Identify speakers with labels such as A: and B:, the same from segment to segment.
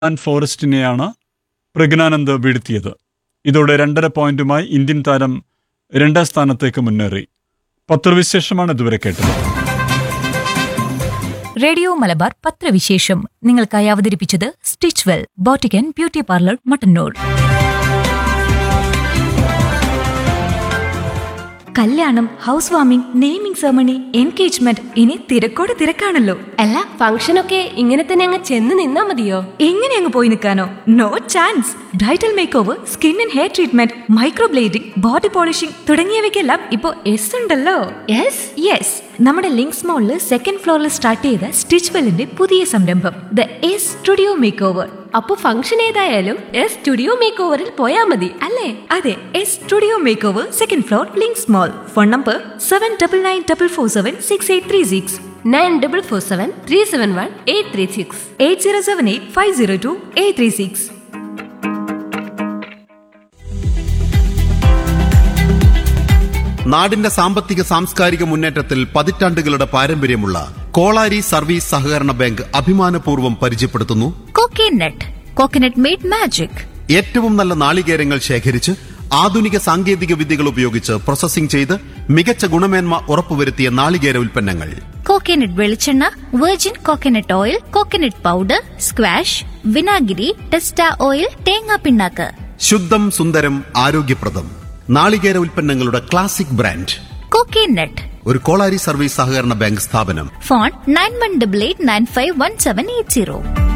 A: and ഫോറസ്റ്റിനെയാണ് പ്രജ്ഞാനന്ദ് വീഴ്ത്തിയത് ഇതോടെ രണ്ടര പോയിന്റുമായി ഇന്ത്യൻ താരം രണ്ടാം സ്ഥാനത്തേക്ക് മുന്നേറി പത്രവിശേഷമാണ് ഇതുവരെ കേട്ടത്
B: റേഡിയോ മലബാർ പത്രവിശേഷം നിങ്ങൾക്കായി അവതരിപ്പിച്ചത് സ്റ്റിച്ച് വെൽ ബോട്ടിക്കൻ ബ്യൂട്ടി പാർലർ മട്ടന്നൂർ കല്യാണം house warming naming ceremony engagement ഇനി തിരക്കോട് തിരക്കാണല്ലോ
C: അല്ല ഫംഗ്ഷനൊക്കെ ഇങ്ങനെ തന്നെ അങ്ങ് ചെന്ന് നിന്നാ മതിയോ
B: എങ്ങനെ അങ്ങ് പോയി നിൽക്കാനോ no chance bridal make over skin and hair treatment microblading body polishing തുടങ്ങിയവയ്ക്കെല്ലാം ഇപ്പോ എസ് ഉണ്ടല്ലോ
C: യെസ്
B: യെസ് നമ്മുടെ ലിങ്ക്സ് മോളിൽ സെക്കൻഡ് ഫ്ലോറിൽ സ്റ്റാർട്ട് ചെയ്ത സ്റ്റിച്ച് വെല്ലിന്റെ പുതിയ സംരംഭം the S studio make over
C: അപ്പൊ ഫംഗ്ഷൻ ഏതായാലും എസ് സ്റ്റുഡിയോ മേക്ക് ഓവറിൽ പോയാ മതി
B: അല്ലേ അതെ S studio make over second floor links mall phone number seven double nine double four seven six eight three six
C: nine double four seven three seven one eight three six
B: eight zero seven eight five zero two eight three six
D: നാടിന്റെ സാമ്പത്തിക സാംസ്കാരിക മുന്നേറ്റത്തിൽ പതിറ്റാണ്ടുകളുടെ പാരമ്പര്യമുള്ള Kolari service സഹകരണ bank അഭിമാനപൂർവ്വം പരിചയപ്പെടുത്തുന്നു
B: coconut coconut made magic
D: ഏറ്റവും നല്ല നാളികേരങ്ങൾ ശേഖരിച്ച് ആധുനിക സാങ്കേതിക വിദ്യകൾ ഉപയോഗിച്ച് പ്രോസസ്സിംഗ് ചെയ്ത് മികച്ച ഗുണമേന്മ ഉറപ്പുവരുത്തിയ നാളികേര ഉൽപ്പന്നങ്ങൾ
E: കോക്കനട്ട് വെളിച്ചെണ്ണ virgin coconut oil coconut powder squash വിനാഗിരി ടെസ്റ്റ ഓയിൽ തേങ്ങാ പിണ്ണാക്ക്
D: ശുദ്ധം സുന്ദരം ആരോഗ്യപ്രദം നാളികേര ഉൽപ്പന്നങ്ങളുടെ ക്ലാസിക് ബ്രാൻഡ്
E: കോക്കനട്ട്
D: ഒരു കോളാരി സർവീസ് സഹകരണ ബാങ്ക് സ്ഥാപനം
E: phone nine one double eight nine five one seven eight zero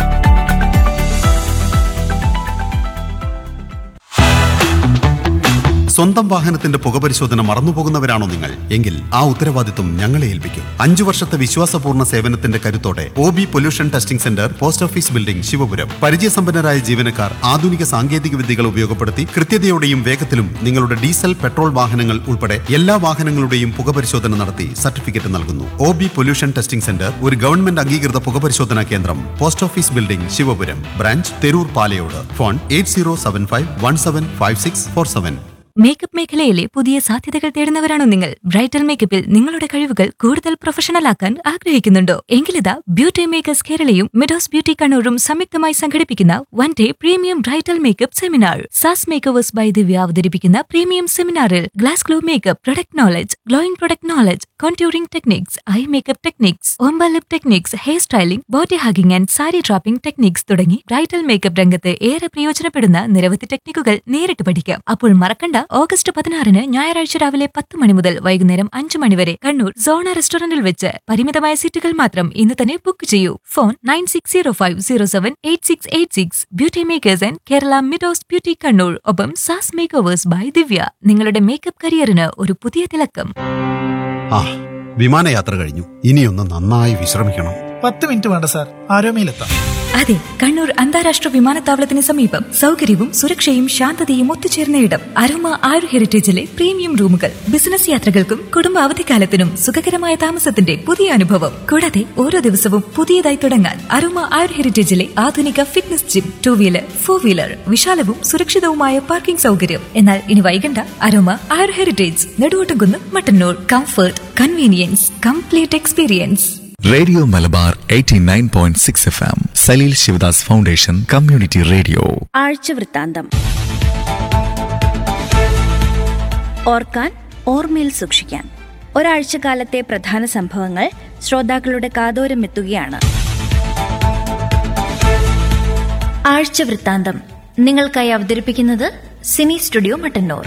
D: സ്വന്തം വാഹനത്തിന്റെ പുകപരിശോധന മറന്നുപോകുന്നവരാണോ നിങ്ങൾ എങ്കിൽ ആ ഉത്തരവാദിത്വം ഞങ്ങളെ ഏൽപ്പിക്കും അഞ്ചു വർഷത്തെ വിശ്വാസപൂർണ്ണ സേവനത്തിന്റെ കരുത്തോടെ O B pollution testing centre post office building Sivapuram പരിചയസമ്പന്നരായ ജീവനക്കാർ ആധുനിക സാങ്കേതിക വിദ്യകൾ ഉപയോഗപ്പെടുത്തി കൃത്യതയോടെയും വേഗത്തിലും നിങ്ങളുടെ ഡീസൽ പെട്രോൾ വാഹനങ്ങൾ ഉൾപ്പെടെ എല്ലാ വാഹനങ്ങളുടെയും പുകപരിശോധന നടത്തി സർട്ടിഫിക്കറ്റ് നൽകുന്നു O B pollution testing centre ഒരു ഗവൺമെന്റ് അംഗീകൃത പുകപരിശോധനാ കേന്ദ്രം post office building Sivapuram branch Theroor Palayode phone eight zero seven five one seven five six four seven
B: makeup മേഖലയിലെ പുതിയ സാധ്യതകൾ തേടുന്നവരാണോ നിങ്ങൾ ബ്രൈഡൽ മേക്കപ്പിൽ നിങ്ങളുടെ കഴിവുകൾ കൂടുതൽ പ്രൊഫഷണൽ ആക്കാൻ ആഗ്രഹിക്കുന്നുണ്ടോ എങ്കിലിതാ ബ്യൂട്ടി മേക്കേഴ്സ് കേരളയും മിഡോസ് ബ്യൂട്ടി കണ്ണൂരും സംയുക്തമായി സംഘടിപ്പിക്കുന്ന one day premium bridal makeup seminar സാസ് മേക്കേഴ്സ് ബൈ ദിവ്യ അവതരിപ്പിക്കുന്ന പ്രീമിയം സെമിനാറിൽ glass glow makeup product knowledge glowing product knowledge contouring techniques eye makeup techniques ombre lip techniques hair styling body hugging and sari draping techniques തുടങ്ങി bridal makeup രംഗത്ത് ഏറെ പ്രയോജനപ്പെടുന്ന നിരവധി ടെക്നിക്കുകൾ നേരിട്ട് പഠിക്കാം അപ്പോൾ മറക്കണ്ട ഓഗസ്റ്റ് പതിനാറിന് ഞായറാഴ്ച രാവിലെ പത്ത് മണി മുതൽ വൈകുന്നേരം അഞ്ചു മണി വരെ കണ്ണൂർ സോണ റെസ്റ്റോറന്റിൽ വെച്ച് പരിമിതമായ സീറ്റുകൾ മാത്രം ഇന്ന് തന്നെ ബുക്ക് ചെയ്യൂ phone nine six zero five zero seven eight six eight six beauty makers and Kerala മിഡോസ് ബ്യൂട്ടി കണ്ണൂർ ഒപ്പം സാസ് മേക്കേഴ്സ് ബൈ ദിവ്യ നിങ്ങളുടെ മേക്കപ്പ് കരിയറിന് ഒരു പുതിയ തിളക്കം
D: ആ വിമാനയാത്ര കഴിഞ്ഞു ഇനിയൊന്ന് നന്നായി വിശ്രമിക്കണം
F: പത്ത് മിനിറ്റ് വേണ്ട സാർ ആരോമയിലെത്താം
B: അതെ കണ്ണൂർ അന്താരാഷ്ട്ര വിമാനത്താവളത്തിന് സമീപം സൗകര്യവും സുരക്ഷയും ശാന്തതയും ഒത്തുചേർന്ന ഇടം അരോമ ആരു ഹെറിറ്റേജിലെ പ്രീമിയം റൂമുകൾ ബിസിനസ് യാത്രകൾക്കും കുടുംബ അവധിക്കാലത്തിനും സുഖകരമായ താമസത്തിന്റെ പുതിയ അനുഭവം കൂടാതെ ഓരോ ദിവസവും പുതിയതായി തുടങ്ങാൻ അരോമ ആരു ഹെറിറ്റേജിലെ ആധുനിക fitness gym two wheeler four wheeler വിശാലവും സുരക്ഷിതവുമായ പാർക്കിംഗ് സൗകര്യം എന്നാൽ ഇനി വൈകണ്ട അരോമ ആരു heritage Neduvottumkunnu Mattannur comfort convenience complete experience
G: radio Malabar 89.6 point six F M Saleel Sivadas foundation community radio
E: ആഴ്ച വൃത്താന്തം ഓർക്കാൻ ഓർമ്മയിൽ സൂക്ഷിക്കാൻ ഒരാഴ്ചക്കാലത്തെ പ്രധാന സംഭവങ്ങൾ ശ്രോതാക്കളുടെ കാതോരം എത്തുകയാണ് ആഴ്ച വൃത്താന്തം നിങ്ങൾക്കായി അവതരിപ്പിക്കുന്നത് സിനി സ്റ്റുഡിയോ മട്ടന്നൂർ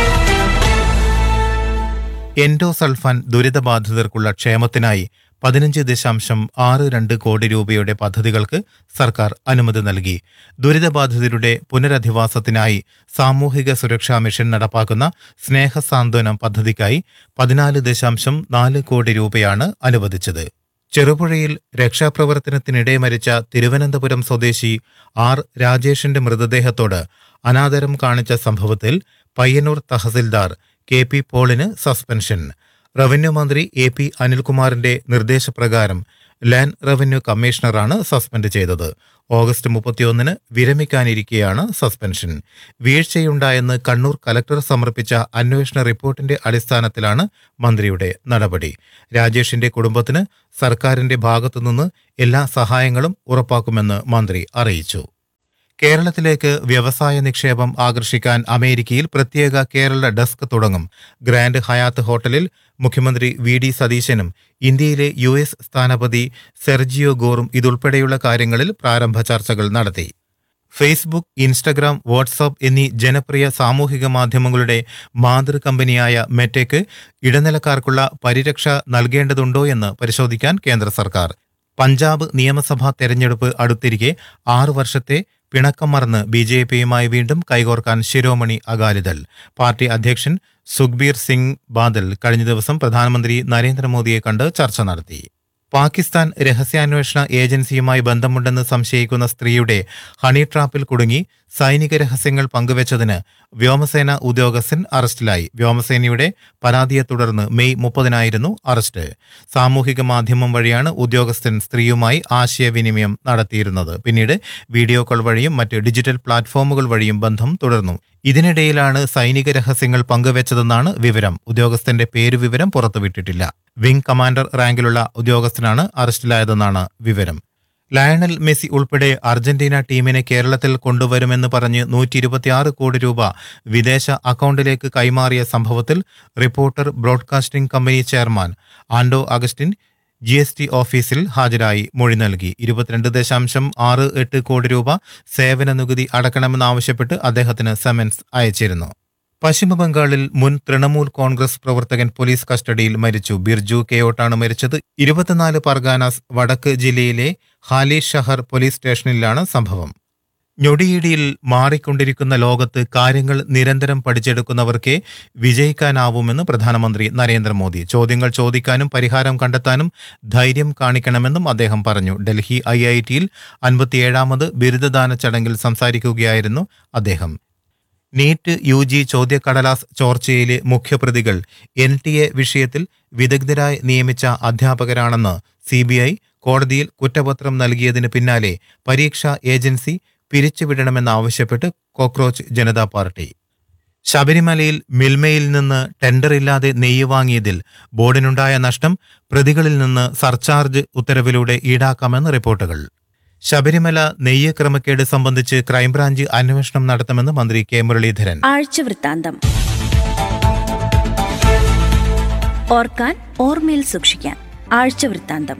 H: എൻഡോസൾഫാൻ ദുരിതബാധിതർക്കുള്ള ക്ഷേമത്തിനായി പതിനഞ്ച് ദശാംശം ആറ് രണ്ട് കോടി രൂപയുടെ പദ്ധതികൾക്ക് സർക്കാർ അനുമതി നൽകി ദുരിതബാധിതരുടെ പുനരധിവാസത്തിനായി സാമൂഹിക സുരക്ഷാ മിഷൻ നടപ്പാക്കുന്ന സ്നേഹസാന്ത്വനം പദ്ധതിക്കായി പതിനാല് ദശാംശം നാല് കോടി രൂപയാണ് അനുവദിച്ചത് ചെറുപുഴയിൽ രക്ഷാപ്രവർത്തനത്തിനിടെ മരിച്ച തിരുവനന്തപുരം സ്വദേശി ആർ രാജേഷിന്റെ മൃതദേഹത്തോട് അനാദരം കാണിച്ച സംഭവത്തിൽ പയ്യന്നൂർ തഹസിൽദാർ കെ പി പോളിന് സസ്പെൻഷൻ റവന്യൂ മന്ത്രി എ പി അനിൽകുമാറിന്റെ നിർദ്ദേശപ്രകാരം ലാൻഡ് റവന്യൂ കമ്മീഷണറാണ് സസ്പെൻഡ് ചെയ്തത് ഓഗസ്റ്റ് മുപ്പത്തിയൊന്നിന് വിരമിക്കാനിരിക്കെയാണ് സസ്പെൻഷൻ വീഴ്ചയുണ്ടായെന്ന് കണ്ണൂർ കലക്ടർ സമർപ്പിച്ച അന്വേഷണ റിപ്പോർട്ടിന്റെ അടിസ്ഥാനത്തിലാണ് മന്ത്രിയുടെ നടപടി രാജേഷിന്റെ കുടുംബത്തിന് സർക്കാരിന്റെ ഭാഗത്തുനിന്ന് എല്ലാ സഹായങ്ങളും ഉറപ്പാക്കുമെന്ന് മന്ത്രി അറിയിച്ചു കേരളത്തിലേക്ക് വ്യവസായ നിക്ഷേപം ആകർഷിക്കാൻ അമേരിക്കയിൽ പ്രത്യേക കേരള ഡെസ്ക് തുടങ്ങും ഗ്രാൻഡ് ഹയാത്ത് ഹോട്ടലിൽ മുഖ്യമന്ത്രി വി ഡി സതീശനും ഇന്ത്യയിലെ യു എസ് സ്ഥാനപതി സെർജിയോ ഗോറും ഇതുൾപ്പെടെയുള്ള കാര്യങ്ങളിൽ പ്രാരംഭ ചർച്ചകൾ നടത്തി ഫേസ്ബുക്ക് ഇൻസ്റ്റഗ്രാം വാട്സാപ്പ് എന്നീ ജനപ്രിയ സാമൂഹിക മാധ്യമങ്ങളുടെ മാതൃ കമ്പനിയായ മെറ്റയ്ക്ക് ഇടനിലക്കാർക്കുള്ള പരിരക്ഷ നൽകേണ്ടതുണ്ടോ എന്ന് പരിശോധിക്കാൻ കേന്ദ്ര സർക്കാർ പഞ്ചാബ് നിയമസഭാ തെരഞ്ഞെടുപ്പ് അടുത്തിരിക്കെ ആറു വർഷത്തെ പിണക്കം മറന്ന് ബി ജെ പിയുമായി വീണ്ടും കൈകോർക്കാൻ ശിരോമണി അകാലിദൾ പാർട്ടി അധ്യക്ഷൻ സുഖ്ബീർ സിംഗ് ബാദൽ കഴിഞ്ഞ ദിവസം പ്രധാനമന്ത്രി നരേന്ദ്രമോദിയെ കണ്ട് ചർച്ച നടത്തി പാകിസ്ഥാൻ രഹസ്യാന്വേഷണ ഏജൻസിയുമായി ബന്ധമുണ്ടെന്ന് സംശയിക്കുന്ന സ്ത്രീയുടെ ഹണി ട്രാപ്പിൽ കുടുങ്ങി സൈനിക രഹസ്യങ്ങൾ പങ്കുവച്ചതിന് വ്യോമസേന ഉദ്യോഗസ്ഥൻ അറസ്റ്റിലായി വ്യോമസേനയുടെ പരാതിയെ തുടർന്ന് മെയ് മുപ്പതിനായിരുന്നു അറസ്റ്റ് സാമൂഹിക മാധ്യമം വഴിയാണ് ഉദ്യോഗസ്ഥൻ സ്ത്രീയുമായി ആശയവിനിമയം നടത്തിയിരുന്നത് പിന്നീട് വീഡിയോ കോൾ വഴിയും മറ്റ് ഡിജിറ്റൽ പ്ലാറ്റ്ഫോമുകൾ വഴിയും ബന്ധം തുടർന്നു ഇതിനിടയിലാണ് സൈനിക രഹസ്യങ്ങൾ പങ്കുവച്ചതെന്നാണ് വിവരം ഉദ്യോഗസ്ഥന്റെ പേരുവിവരം പുറത്തുവിട്ടിട്ടില്ല വിംഗ് കമാൻഡർ റാങ്കിലുള്ള ഉദ്യോഗസ്ഥനാണ് അറസ്റ്റിലായതെന്നാണ് വിവരം ലയണൽ മെസ്സി ഉൾപ്പെടെ അർജന്റീന ടീമിനെ കേരളത്തിൽ കൊണ്ടുവരുമെന്ന് പറഞ്ഞ് നൂറ്റി ഇരുപത്തിയാറ് കോടി രൂപ വിദേശ അക്കൗണ്ടിലേക്ക് കൈമാറിയ സംഭവത്തിൽ reporter broadcasting company chairman Anto Augustine G S T ഓഫീസിൽ ഹാജരായി മൊഴി നൽകി ഇരുപത്തിരണ്ട് ദശാംശം ആറ് എട്ട് കോടി രൂപ സേവന നികുതി അടക്കണമെന്നാവശ്യപ്പെട്ട് അദ്ദേഹത്തിന് സമൻസ് അയച്ചിരുന്നു പശ്ചിമബംഗാളിൽ മുൻ തൃണമൂൽ കോൺഗ്രസ് പ്രവർത്തകൻ പോലീസ് കസ്റ്റഡിയിൽ മരിച്ചു ബിർജു കെയോട്ടാണ് മരിച്ചത് ഇരുപത്തിനാല് പർഗാനാസ് വടക്ക് ജില്ലയിലെ ഹാലി ഷഹർ പോലീസ് സ്റ്റേഷനിലാണ് സംഭവം ഞൊടിയിടിയിൽ മാറിക്കൊണ്ടിരിക്കുന്ന ലോകത്ത് കാര്യങ്ങൾ നിരന്തരം പഠിച്ചെടുക്കുന്നവർക്കേ വിജയിക്കാനാവുമെന്ന് പ്രധാനമന്ത്രി നരേന്ദ്രമോദി ചോദ്യങ്ങൾ ചോദിക്കാനും പരിഹാരം കണ്ടെത്താനും ധൈര്യം കാണിക്കണമെന്നും അദ്ദേഹം പറഞ്ഞു ഡൽഹി ഐ ഐ ടിയിൽ അൻപത്തിയേഴാമത് ബിരുദദാന ചടങ്ങിൽ സംസാരിക്കുകയായിരുന്നു അദ്ദേഹം നീറ്റ് യു ജി ചോദ്യക്കടലാസ് ചോർച്ചയിലെ മുഖ്യപ്രതികൾ എൻ ടി എ വിഷയത്തിൽ വിദഗ്ധരായി നിയമിച്ച അധ്യാപകരാണെന്ന് സി ബി ഐ കോടതിയിൽ കുറ്റപത്രം നൽകിയതിന് പിന്നാലെ പരീക്ഷാ ഏജൻസി പിരിച്ചുവിടണമെന്നാവശ്യപ്പെട്ട് കോക്രോച്ച് ജനതാ പാർട്ടി ശബരിമലയിൽ മിൽമയിൽ നിന്ന് ടെൻഡറില്ലാതെ നെയ്യ് വാങ്ങിയതിൽ ബോർഡിനുണ്ടായ നഷ്ടം പ്രതികളിൽ നിന്ന് സർചാർജ് ഉത്തരവിലൂടെ ഈടാക്കാമെന്ന് റിപ്പോർട്ടുകൾ ശബരിമല നെയ്യ് ക്രമക്കേട് സംബന്ധിച്ച് ക്രൈംബ്രാഞ്ച് അന്വേഷണം നടത്തുമെന്ന് മന്ത്രി കെ മുരളീധരൻ
I: ആഴ്ചവൃത്താന്തം ഓർക്കാൻ ഓർമ്മയിൽ സൂക്ഷിക്കാൻ ആഴ്ചവൃത്താന്തം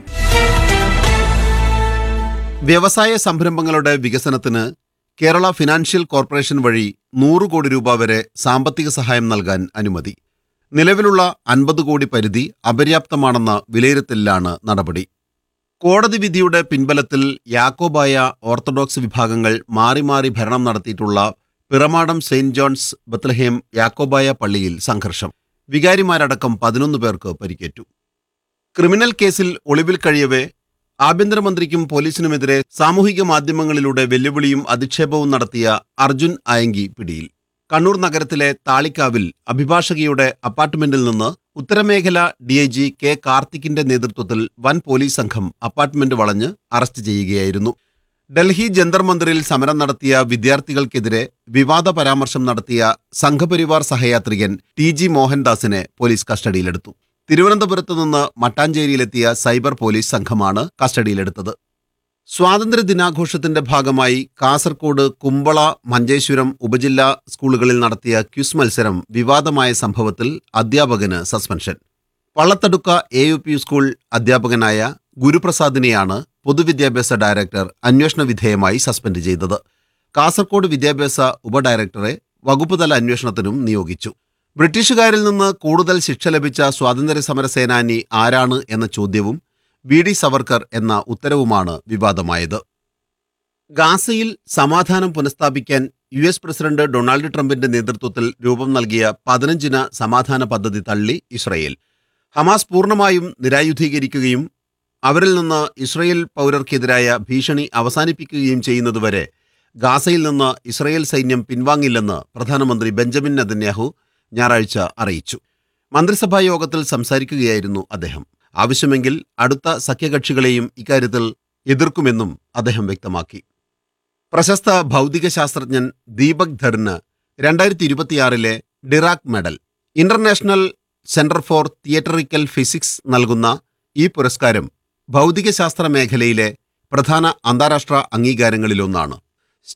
D: വ്യവസായ സംരംഭങ്ങളുടെ വികസനത്തിന് കേരള ഫിനാൻഷ്യൽ കോർപ്പറേഷൻ വഴി നൂറ് കോടി രൂപ വരെ സാമ്പത്തിക സഹായം നൽകാൻ അനുമതി നിലവിലുള്ള അൻപത് കോടി പരിധി അപര്യാപ്തമാണെന്ന വിലയിരുത്തലിലാണ് നടപടി കോടതി വിധിയുടെ പിൻബലത്തിൽ യാക്കോബായ ഓർത്തഡോക്സ് വിഭാഗങ്ങൾ മാറി മാറി ഭരണം നടത്തിയിട്ടുള്ള Piramadam saint John's Bethlehem Yakobaya പള്ളിയിൽ സംഘർഷം വികാരിമാരടക്കം പതിനൊന്ന് പേർക്ക് പരിക്കേറ്റു ക്രിമിനൽ കേസിൽ ഒളിവിൽ കഴിയവേ ആഭ്യന്തരമന്ത്രിക്കും പോലീസിനുമെതിരെ സാമൂഹിക മാധ്യമങ്ങളിലൂടെ വെല്ലുവിളിയും അധിക്ഷേപവും നടത്തിയ അർജുൻ ആയങ്കി പിടിയിൽ കണ്ണൂർ നഗരത്തിലെ താളിക്കാവിൽ അഭിഭാഷകയുടെ അപ്പാർട്ട്മെന്റിൽ നിന്ന് ഉത്തരമേഖല ഡി ഐ ജി കെ കാർത്തിക്കിന്റെ നേതൃത്വത്തിൽ വൻ പോലീസ് സംഘം അപ്പാർട്ട്മെന്റ് വളഞ്ഞ് അറസ്റ്റ് ചെയ്യുകയായിരുന്നു ഡൽഹി ജന്തർ മന്ദിറിൽ സമരം നടത്തിയ വിദ്യാർത്ഥികൾക്കെതിരെ വിവാദ പരാമർശം നടത്തിയ സംഘപരിവാർ സഹയാത്രികൻ ടി ജി മോഹൻദാസിനെ പോലീസ് കസ്റ്റഡിയിലെടുത്തു തിരുവനന്തപുരത്ത് നിന്ന് മട്ടാഞ്ചേരിയിലെത്തിയ സൈബർ പോലീസ് സംഘമാണ് കസ്റ്റഡിയിലെടുത്തത് സ്വാതന്ത്ര്യ ദിനാഘോഷത്തിന്റെ ഭാഗമായി കാസർകോട് കുമ്പള മഞ്ചേശ്വരം ഉപജില്ലാ സ്കൂളുകളിൽ നടത്തിയ ക്വിസ് മത്സരം വിവാദമായ സംഭവത്തിൽ അധ്യാപകന് suspension Pallathadukka A U P school അധ്യാപകനായ ഗുരുപ്രസാദിനെയാണ് പൊതുവിദ്യാഭ്യാസ ഡയറക്ടർ അന്വേഷണ വിധേയമായി സസ്പെൻഡ് ചെയ്തത് കാസർകോട് വിദ്യാഭ്യാസ ഉപഡയറക്ടറെ വകുപ്പുതല അന്വേഷണത്തിനും നിയോഗിച്ചു ബ്രിട്ടീഷുകാരിൽ നിന്ന് കൂടുതൽ ശിക്ഷ ലഭിച്ച സ്വാതന്ത്ര്യ സമര സേനാനി ആരാണ് എന്ന ചോദ്യവും വി ഡി സവർക്കർ എന്ന ഉത്തരവുമാണ് വിവാദമായത് ഗാസയിൽ സമാധാനം പുനഃസ്ഥാപിക്കാൻ യു എസ് പ്രസിഡന്റ് ഡൊണാൾഡ് ട്രംപിന്റെ നേതൃത്വത്തിൽ രൂപം നൽകിയ പതിനഞ്ചിന സമാധാന പദ്ധതി തള്ളി ഇസ്രയേൽ ഹമാസ് പൂർണ്ണമായും നിരായുധീകരിക്കുകയും അവരിൽ നിന്ന് ഇസ്രയേൽ പൗരർക്കെതിരായ ഭീഷണി അവസാനിപ്പിക്കുകയും ചെയ്യുന്നതുവരെ ഗാസയിൽ നിന്ന് ഇസ്രയേൽ സൈന്യം പിൻവാങ്ങില്ലെന്ന് പ്രധാനമന്ത്രി ബെഞ്ചമിൻ നെതന്യാഹു ഞായറാഴ്ച അറിയിച്ചു മന്ത്രിസഭാ യോഗത്തിൽ സംസാരിക്കുകയായിരുന്നു അദ്ദേഹം ആവശ്യമെങ്കിൽ അടുത്ത സഖ്യകക്ഷികളെയും ഇക്കാര്യത്തിൽ എതിർക്കുമെന്നും അദ്ദേഹം വ്യക്തമാക്കി പ്രശസ്ത ഭൗതിക ശാസ്ത്രജ്ഞൻ ദീപക് ധറിന് രണ്ടായിരത്തി ഇരുപത്തിയാറിലെ Dirac medal international centre for theoretical physics നൽകുന്ന ഈ പുരസ്കാരം ഭൗതികശാസ്ത്ര മേഖലയിലെ പ്രധാന അന്താരാഷ്ട്ര അംഗീകാരങ്ങളിലൊന്നാണ്